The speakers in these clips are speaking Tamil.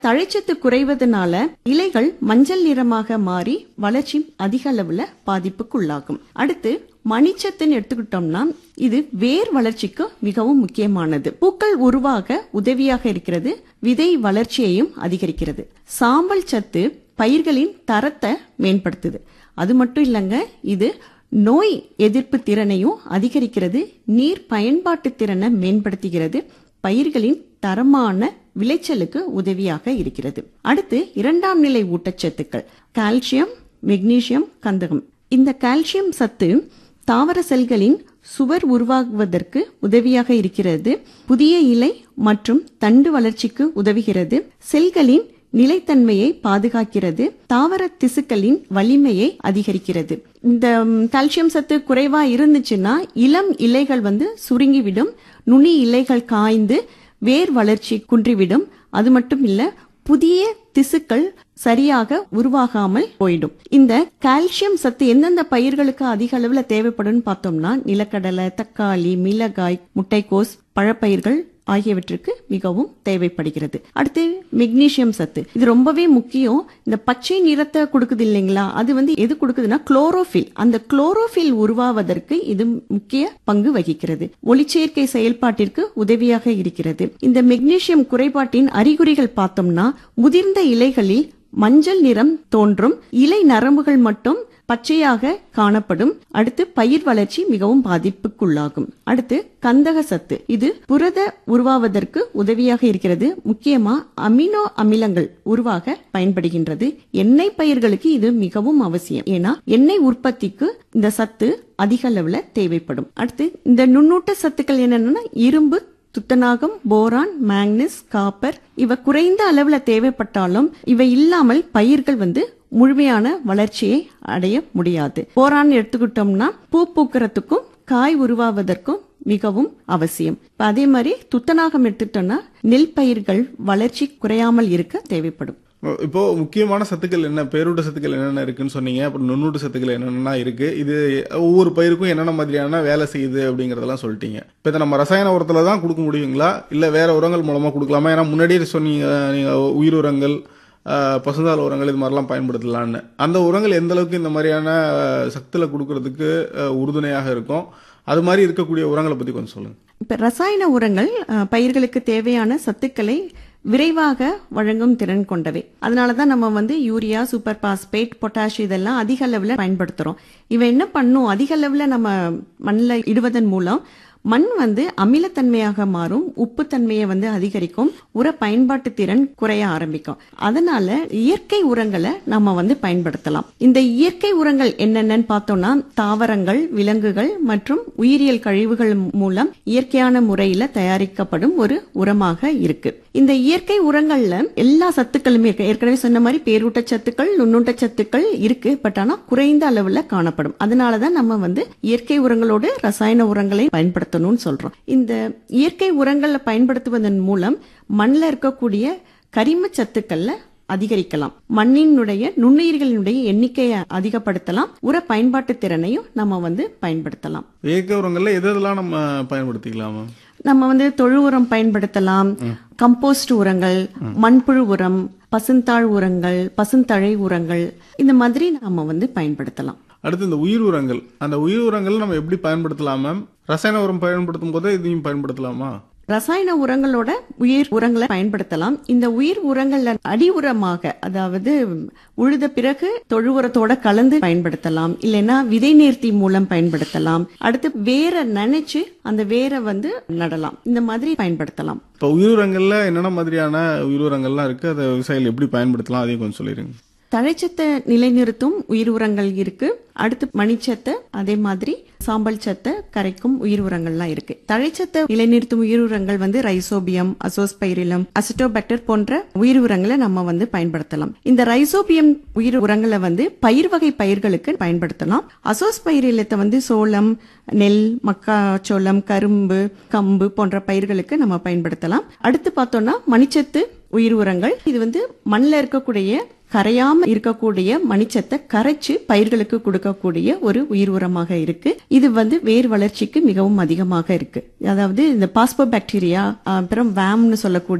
தழைச்சத்து குறைவதனால இலைகள் மஞ்சள் நிறமாக மாறி வளர்ச்சி அதிக அளவுல பாதிப்புக்குள்ளாகும் அடுத்து மணிச்சத்துன்னு எடுத்துக்கிட்டோம்னா இது வேர் வளர்ச்சிக்கு மிகவும் முக்கியமானது பூக்கள் உருவாக உதவியாக இருக்கிறது விதை வளர்ச்சியையும் அதிகரிக்கிறது சாம்பல் சத்து பயிர்களின் தரத்தை மேம்படுத்துது அது மட்டும் இல்லைங்க இது நோய் எதிர்ப்பு திறனையும் அதிகரிக்கிறது நீர் பயன்பாட்டு திறனை மேம்படுத்துகிறது பயிர்களின் தரமான விளைச்சலுக்கு உதவியாக இருக்கிறது அடுத்து இரண்டாம் நிலை ஊட்டச்சத்துக்கள் கால்சியம் மெக்னீசியம் கந்தகம் இந்த கால்சியம் சத்து தாவர செல்களின் சுவர் உருவாகுவதற்கு உதவியாக இருக்கிறது புதிய இலை மற்றும் தண்டு வளர்ச்சிக்கு உதவுகிறது செல்களின் நிலைத்தன்மையை பாதுகாக்கிறது தாவர திசுக்களின் வலிமையை அதிகரிக்கிறது இந்த ம், கால்சியம் சத்து குறைவா இருந்துச்சுன்னா இளம் இலைகள் வந்து சுருங்கிவிடும் நுனி இலைகள் காய்ந்து வேர் வளர்ச்சி குன்றிவிடும் அது மட்டும் இல்ல புதிய திசுக்கள் சரியாக உருவாகாமல் போயிடும் இந்த கால்சியம் சத்து எந்தெந்த பயிர்களுக்கு அதிக அளவுல தேவைப்படும்னு பார்த்தோம்னா நிலக்கடலை தக்காளி மிளகாய் முட்டைக்கோஸ் பழப்பயிர்கள் ஆகியவற்றுக்கு மிகவும் தேவைப்படுகிறது அடுத்து மெக்னீசியம் சத்து இது ரொம்பவே முக்கியம் இந்த பச்சை நிறத்தை கொடுக்குது இல்லைங்களா அது வந்து எது கொடுக்குதுன்னா குளோரோஃபில் அந்த குளோரோஃபில் உருவாவதற்கு இது முக்கிய பங்கு வகிக்கிறது ஒளிச்சேர்க்கை செயல்பாட்டிற்கு உதவியாக இருக்கிறது இந்த மெக்னீசியம் குறைபாட்டின் அறிகுறிகள் பார்த்தோம்னா முதிர்ந்த இலைகளில் மஞ்சள் நிறம் தோன்றும் இலை நரம்புகள் மட்டும் பச்சையாக காணப்படும் அடுத்து பயிர் வளர்ச்சி மிகவும் பாதிப்புக்குள்ளாகும் அடுத்து கந்தக சத்து இது புரத உருவாவதற்கு உதவியாக இருக்கிறது முக்கியமா அமினோ அமிலங்கள் உருவாக பயன்படுகின்றது எண்ணெய் பயிர்களுக்கு இது மிகவும் அவசியம் ஏன்னா எண்ணெய் உற்பத்திக்கு இந்த சத்து அதிக அளவுல தேவைப்படும் அடுத்து இந்த நுண்ணூட்ட சத்துக்கள் என்னன்னா இரும்பு துத்தநாகம் போரான் மேக்னஸ் காப்பர் இவ குறைந்த அளவுல தேவைப்பட்டாலும் இவை இல்லாமல் பயிர்கள் வந்து முழுமையான வளர்ச்சியை அடைய முடியாது போரான் எடுத்துக்கிட்டோம்னா பூ பூக்கிறதுக்கும் காய் உருவாவதற்கும் மிகவும் அவசியம் இப்ப அதே மாதிரி துத்தநாகம் எடுத்துட்டோம்னா நெல் பயிர்கள் வளர்ச்சி குறையாமல் இருக்க தேவைப்படும் இப்போ முக்கியமான சத்துக்கள் என்ன பேரூட்ட சத்துக்கள் என்னென்ன இருக்குன்னு சொன்னீங்க அப்புறம் நுண்ணூட்ட சத்துக்கள் என்னென்ன இருக்கு இது ஒவ்வொரு பயிருக்கும் என்னென்ன மாதிரியான வேலை செய்யுது அப்படிங்கறதெல்லாம் சொல்லிட்டீங்க இப்போ இதை நம்ம ரசாயன உரத்துல தான் கொடுக்க முடியுங்களா இல்ல வேற உரங்கள் மூலமா கொடுக்கலாமா ஏன்னா முன்னாடியே சொன்னீங்க நீங்க உயிர் உரங்கள் ஆஹ், பசுந்தாள் உரங்கள் இது மாதிரிலாம் பயன்படுத்தலான்னு அந்த உரங்கள் எந்த அளவுக்கு இந்த மாதிரியான ஆஹ், சத்துல கொடுக்கறதுக்கு ஆஹ், உறுதுணையாக இருக்கும் அது மாதிரி இருக்கக்கூடிய உரங்களை பத்தி கொஞ்சம் சொல்லுங்க இப்ப ரசாயன உரங்கள் அஹ், பயிர்களுக்கு தேவையான சத்துக்களை விரைவாக வழங்கும் திறன் கொண்டவை அதனால தான் நம்ம வந்து யூரியா சூப்பர் பாஸ்பேட் பொட்டாஷ் இதெல்லாம் அதிக அளவில் பயன்படுத்துறோம் இவன் என்ன பண்ணும் அதிக அளவில் நம்ம மண்ணில் இடுவதன் மூலம் மண் வந்து அமிலத்தன்மையாக மாறும் உப்புத்தன்மையை வந்து அதிகரிக்கும் உர பயன்பாட்டு திறன் குறைய ஆரம்பிக்கும் அதனால இயற்கை உரங்களை நம்ம வந்து பயன்படுத்தலாம் இந்த இயற்கை உரங்கள் என்னென்னன்னு பார்த்தோம்னா தாவரங்கள் விலங்குகள் மற்றும் உயிரியல் கழிவுகள் மூலம் இயற்கையான முறையில தயாரிக்கப்படும் ஒரு உரமாக இருக்கு இந்த இயற்கை உரங்கள்ல எல்லா சத்துக்களுமே இருக்கு ஏற்கனவே சொன்ன மாதிரி பேரூட்டச்சத்துக்கள் நுண்ணூட்டச்சத்துக்கள் இருக்கு பட் ஆனா குறைந்த அளவுல காணப்படும் அதனாலதான் நம்ம வந்து இயற்கை உரங்களோடு ரசாயன உரங்களை பயன்படுத்தணும்னு சொல்றோம் இந்த இயற்கை உரங்களை பயன்படுத்துவதன் மூலம் மண்ணில் இருக்கக்கூடிய கரிம சத்துக்கள்ல அதிகரிக்கலாம் மண்ணினுடைய நுண்ணுயிர்களினுடைய எண்ணிக்கையை அதிகப்படுத்தலாம் உர பயன்பாட்டு திறனையும் நம்ம வந்து பயன்படுத்தலாம் இயற்கை உரங்கள்ல எது எதெல்லாம் நம்ம பயன்படுத்திக்கலாமா நம்ம வந்து தொழு உரம் பயன்படுத்தலாம் கம்போஸ்ட் உரங்கள் மண்புழு உரம் பசுந்தாள் உரங்கள் பசுந்தழை உரங்கள் இந்த மாதிரி நம்ம வந்து பயன்படுத்தலாம் அடுத்து இந்த உயிர் உரங்கள் அந்த உயிர் உரங்கள் நம்ம எப்படி பயன்படுத்தலாம் மேம் ரசாயன உரம் பயன்படுத்தும் போது இதையும் பயன்படுத்தலாமா ரசாயன உரங்களோட உயிர் உரங்களை பயன்படுத்தலாம் இந்த உயிர் உரங்கள்ல அடி உரமாக அதாவது உழுத பிறகு தொழு உரத்தோட கலந்து பயன்படுத்தலாம் இல்லைன்னா விதை நேர்த்தி மூலம் பயன்படுத்தலாம் அடுத்து வேற நினைச்சு அந்த வேரை வந்து நடலாம் இந்த மாதிரி பயன்படுத்தலாம் இப்போ உயிர் உரங்கள்ல என்னென்ன மாதிரியான உயிர் உரங்கள்லாம் இருக்கு அதை விவசாயிகள் எப்படி பயன்படுத்தலாம் அதையும் கொஞ்சம் சொல்லிடுங்க தழைச்சத்தை நிலைநிறுத்தும் உயிர் உரங்கள் இருக்கு அடுத்து மணிச்சத்தை அதே மாதிரி சாம்பல் சத்தை கரைக்கும் உயிர் உரங்கள்லாம் இருக்கு தழைச்சத்தை நிலைநிறுத்தும் உயிர் உரங்கள் வந்து ரைசோபியம் அசோஸ்பைரிலம் அசிட்டோபாக்டர் போன்ற உயிர் உரங்களை நம்ம வந்து பயன்படுத்தலாம் இந்த ரைசோபியம் உயிர் உரங்களை வந்து பயிர் வகை பயிர்களுக்கு பயன்படுத்தலாம் அசோஸ்பைரிலத்தை வந்து சோளம் நெல் மக்காச்சோளம் கரும்பு கம்பு போன்ற பயிர்களுக்கு நம்ம பயன்படுத்தலாம் அடுத்து பார்த்தோம்னா மணிச்சத்து உயிர் உரங்கள் இது வந்து மண்ணில் இருக்கக்கூடிய கரையாம இருக்கக்கூடிய மணிச்சத்தை கரைச்சு பயிர்களுக்கு கொடுக்கக்கூடிய ஒரு உயிர் உரமாக இருக்கு இது வந்து வேர் வளர்ச்சிக்கு மிகவும் அதிகமாக இருக்கு அதாவது இந்த பாஸ்போ பாக்டீரியா அப்புறம் வேம்னு சொல்லக்கூடிய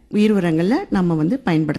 உயிர் உரங்களை நம்ம வந்து பயன்படுத்த